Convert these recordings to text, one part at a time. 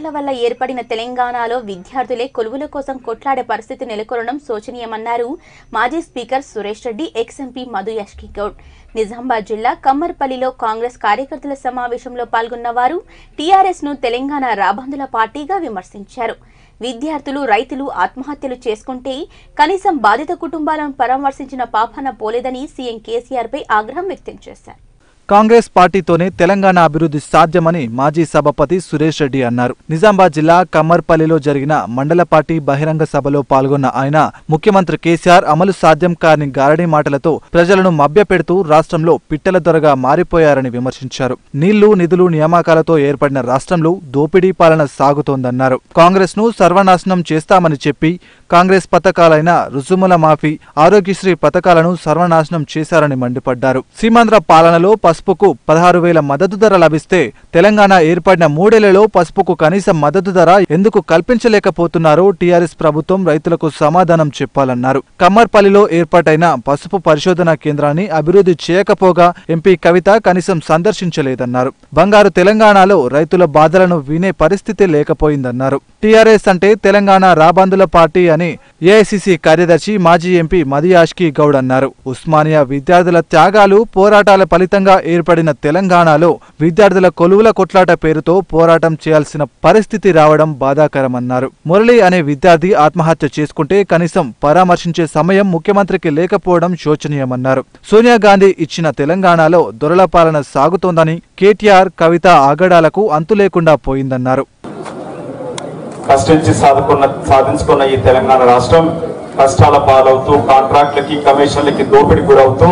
వరదల వల్ల ఏర్పడిన తెలంగాణలో విద్యార్థులే కొలువుల కోసం కొట్లాడే పరిస్థితి నెలకొనడం శోచనీయమన్నారు మాజీ speaker Suresh Reddy ex MP Madhu Yashki Goud Nizamabad జిల్లా కమ్మర్పల్లిలో కాంగ్రెస్ కార్యకర్తల సమావేశంలో పాల్గొన్న వారు టీఆర్ఎస్ ను తెలంగాణ రాబందుల పార్టీగా విమర్శించారు విద్యార్థులు రైతులు ఆత్మహత్యలు చేసుకుంటే కనీసం బాధిత కుటుంబాలను పరామర్శించిన పాపన పోలేదని సీఎం కేసీఆర్ పై ఆగ్రహం వ్యక్తం చేశారు కాంగ్రెస్ పార్టీతోనే తెలంగాణ అభివృద్ధి సాధ్యమని మాజీ సభాపతి సురేష్ రెడ్డి అన్నారు నిజామాబాద్ జిల్లా కమ్మర్పల్లిలో జరిగిన మండల పార్టీ బహిరంగ సభలో పాల్గొన్న ఆయన ముఖ్యమంత్రి కేసీఆర్ అమలు సాధ్యం కాని గారడీ మాటలతో ప్రజలను మభ్యపెడుతూ రాష్ట్రంలో పిట్టల దొరగా మారిపోయారని విమర్శించారు నీళ్లు నిధులు నియామకాలతో ఏర్పడిన రాష్ట్రంలో దోపిడీ పాలన సాగుతోందన్నారు కాంగ్రెస్ ను సర్వనాశనం చేస్తామని చెప్పి కాంగ్రెస్ పథకాలైన రుసుముల మాఫీ ఆరోగ్యశ్రీ పథకాలను సర్వనాశనం చేశారని మండిపడ్డారు సీమాంధ్ర పాలనలో పసుపుకు పదహారు వేల మద్దతు ధర లభిస్తే తెలంగాణ ఏర్పడిన మూడేళ్లలో పసుపుకు కనీస మద్దతు ధర ఎందుకు కల్పించలేకపోతున్నారో టీఆర్ఎస్ ప్రభుత్వం రైతులకు సమాధానం చెప్పాలన్నారు కమ్మర్పల్లిలో ఏర్పాటైన పసుపు పరిశోధన కేంద్రాన్ని అభివృద్ధి చేయకపోగా ఎంపీ కవిత కనీసం సందర్శించలేదన్నారు బంగారు తెలంగాణలో రైతుల బాధలను వినే పరిస్థితి లేకపోయిందన్నారు టీఆర్ఎస్ అంటే తెలంగాణ రాబందుల పార్టీ అని ఏఐసిసి కార్యదర్శి మాజీ ఎంపీ మదియాష్కి గౌడ్ అన్నారు ఉస్మానియా విద్యార్థుల త్యాగాలు పోరాటాల ఫలితంగా ఏర్పడిన తెలంగాణలో విద్యార్థుల కొలువుల కొట్లాట పేరుతో పోరాటం చేయాల్సిన పరిస్థితి రావడం బాధాకరమన్నారు మురళి అనే విద్యార్థి ఆత్మహత్య చేసుకుంటే కనీసం పరామర్శించే సమయం ముఖ్యమంత్రికి లేకపోవడం శోచనీయమన్నారు సోనియా గాంధీ ఇచ్చిన తెలంగాణలో దొరల పాలన సాగుతోందని కేటీఆర్ కవిత ఆగడాలకు అంతు లేకుండా పోయిందన్నారు కష్టించి సాధుకున్న సాధించుకున్న ఈ తెలంగాణ రాష్ట్రం కష్టాల పాలవుతూ కాంట్రాక్టులకి కమిషన్లకి దోపిడీ గురవుతూ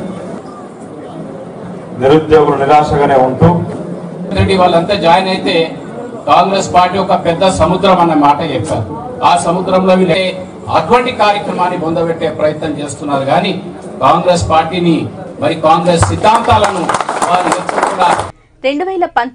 నిరుద్యోగులు నిరాశగానే ఉంటూ రెడ్డి వాళ్ళంతా జాయిన్ అయితే కాంగ్రెస్ పార్టీ ఒక పెద్ద సముద్రం అన్న మాట చెప్పారు ఆ సముద్రంలో వీళ్ళే అటువంటి కార్యక్రమాన్ని పొందబెట్టే ప్రయత్నం చేస్తున్నారు కానీ కాంగ్రెస్ పార్టీని మరి కాంగ్రెస్ సిద్ధాంతాలను వారు ఎప్పుడు కూడా రెండు వేల